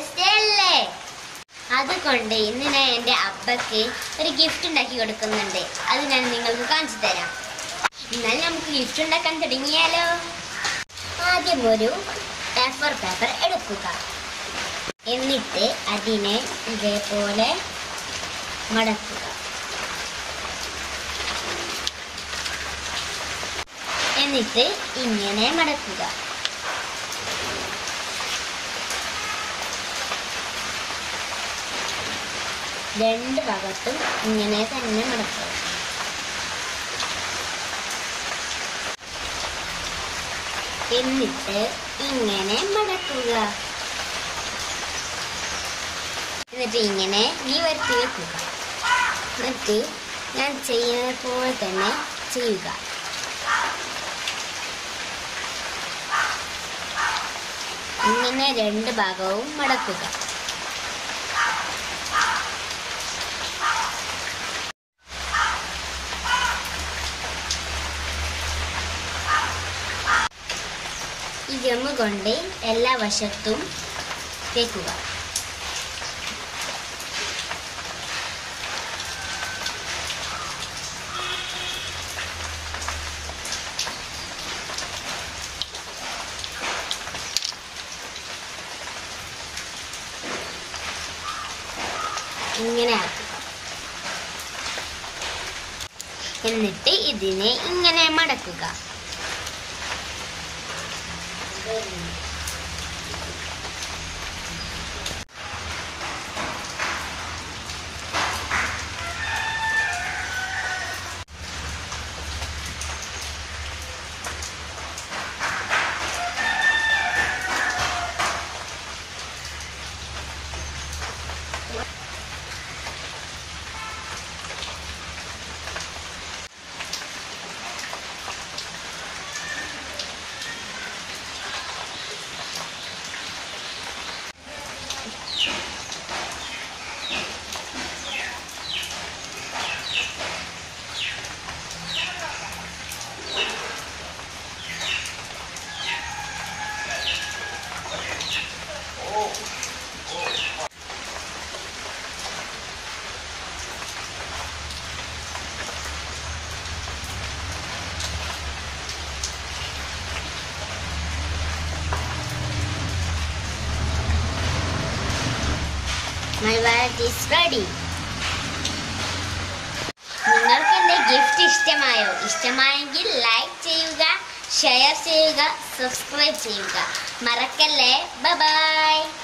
Fathers day അല്ലേ അതുകൊണ്ട് ഇന്ന് ഞാൻ എൻ്റെ അബ്ബക്ക് ഒരു ഗിഫ്റ്റ് ഉണ്ടാക്കി കൊടുക്കുന്നുണ്ട് അത് ഞാൻ നിങ്ങൾക്ക് കാണിച്ചു തരാം എന്നാൽ നമുക്ക് ഗിഫ്റ്റ് ഉണ്ടാക്കാൻ തുടങ്ങിയാലോ ആദ്യം ഒരു പേപ്പർ പേപ്പർ എടുക്കുക എന്നിട്ട് അതിനെ ഇതേപോലെ മടക്കുക എന്നിട്ട് ഇങ്ങനെ മടക്കുക രണ്ട് ഭാഗത്തും ഇങ്ങനെ തന്നെ മടക്കുക എന്നിട്ട് ഇങ്ങനെ മടക്കുക എന്നിട്ട് ഇങ്ങനെ നീ വരുത്തി വെക്കുക എന്നിട്ട് ഞാൻ ചെയ്യുന്നത് പോലെ തന്നെ ചെയ്യുക ഇങ്ങനെ രണ്ട് ഭാഗവും മടക്കുക ഈ ഗമ്മ് കൊണ്ട് എല്ലാ വശത്തും തേക്കുക ഇങ്ങനെ ആക്കുക എന്നിട്ട് ഇതിനെ ഇങ്ങനെ മടക്കുക My wallet is ready. നിങ്ങൾക്ക് എൻ്റെ ഗിഫ്റ്റ് ഇഷ്ടമായോ ഇഷ്ടമായെങ്കിൽ ലൈക്ക് ചെയ്യുക ഷെയർ ചെയ്യുക സബ്സ്ക്രൈബ് ചെയ്യുക മറക്കല്ലേ ബൈ